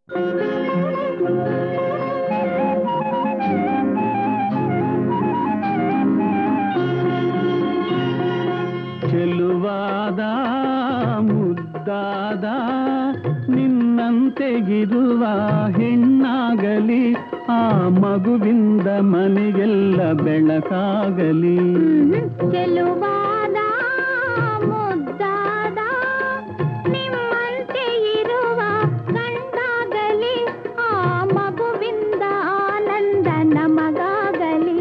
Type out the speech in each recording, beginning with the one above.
ಚೆಲುವಾದ ಮುದ್ದಾದ ನಿನ್ನಂತೆಗಿರುವ ಹೆಣ್ಣಾಗಲಿ ಆ ಮಗುವಿಂದ ಮನೆಗೆಲ್ಲ ಬೆಳಕಾಗಲಿ ಚೆಲುವಾದ ಮುದ್ದಾದ ನಿಮ್ಮಂತೆ ಇರುವ ಗಂಡಾಗಲಿ ಆ ಮಗುವಿಂದ ಆನಂದ ನಮಗಾಗಲಿ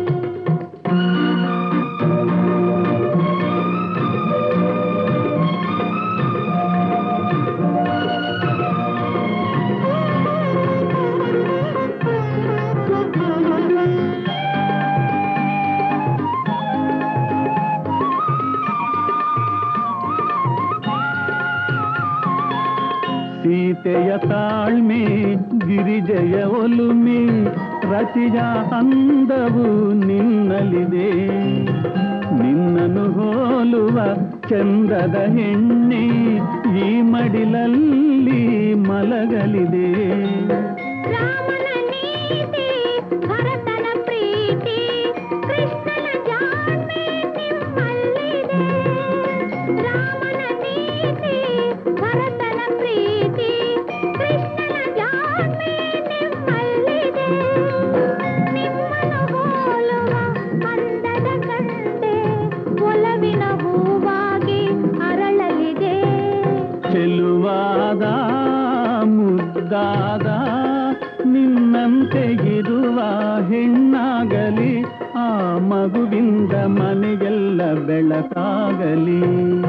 ಸೀತೆಯ ತಾಳ್ಮೆ ಗಿರಿಜಯ ಒಲುಮೆ ರತಿಯ ಅಂದವು ನಿನ್ನಲಿದೆ ನಿನ್ನನ್ನು ಹೋಲುವ ಚಂದದ ಹೆಣ್ಣೆ ಈ ಮಡಿಲಲ್ಲಿ ಮಲಗಲಿದೆ ರಾಮನ ನೀತಿ ಭರತನ ಪ್ರೀತಿ ಕೃಷ್ಣನ ಜಾಣ್ಮೆ ನಿಮ್ಮಲ್ಲಿದೆ ರಾಮನ ನೀತಿ ಭರತನ ಪ್ರೀತಿ ಕೃಷ್ಣನ ಜಾಣ್ಮೆ ನಿಮ್ಮಲ್ಲಿದೆ ನಿಮ್ಮನ್ನು ಹೋಲುವ ಅಂದದ ಕಂಡೆ ಒಲವಿನ ಹೂವಾಗಿ ಅರಳಲಿದೆ ಚೆಲುವಾದ ಮುದ್ದಾದ ನಿನ್ನಂತೆ ಇರುವ ಹೆಣ್ಣಾಗಲಿ ಆ ಮಗುವಿಂದ ಮನೆಗೆಲ್ಲ ಬೆಳಕಾಗಲಿ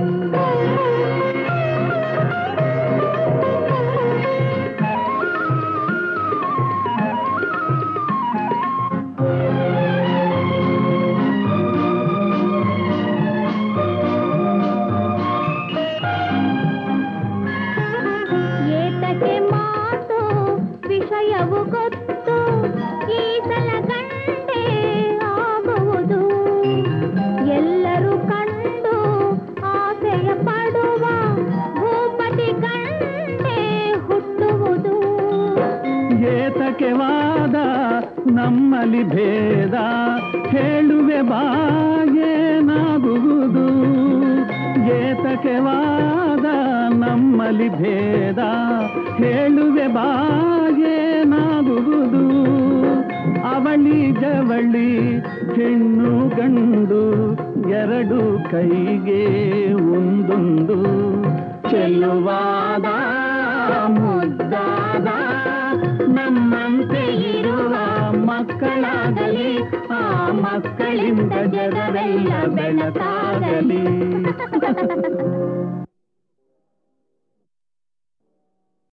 ಏತಕ್ಕೆ ಮಾತು ವಿಷಯವು ಗೊತ್ತು ಈ ಸಲ ಕಂಡೆ ಆಗುವುದು ಎಲ್ಲರೂ ಕಂಡು ಆಸೆಯ ಪಡುವ ಭೂಪತಿ ಕಂಡೆ ಹುಟ್ಟುವುದು ಏತಕ್ಕೆ ವಾದ ನಮ್ಮಲ್ಲಿ ಭೇದ ಹೇಳುವೆ ಬಾಗೇನಾಗುವುದು ಏತಕ್ಕೆ ವಾದ ನಮ್ಮಲ್ಲಿ ಭೇದ ಹೇಳುವೆ ಬಾಗೇನಾಗುವುದು ಅವಳಿ ಜವಳಿ ಹೆಣ್ಣು ಗಂಡು ಎರಡು ಕೈಗೆ ಒಂದೊಂದು ಚೆಲ್ಲುವಾದ ಮುದ್ದಾದ ನಮ್ಮಂತೆ ಇರುವ ಮಕ್ಕಳಾಗಲಿ ಆ ಮಕ್ಕಳಿಂದ ಜಗವೆಲ್ಲ ಬೆಳಕಾಗಲಿ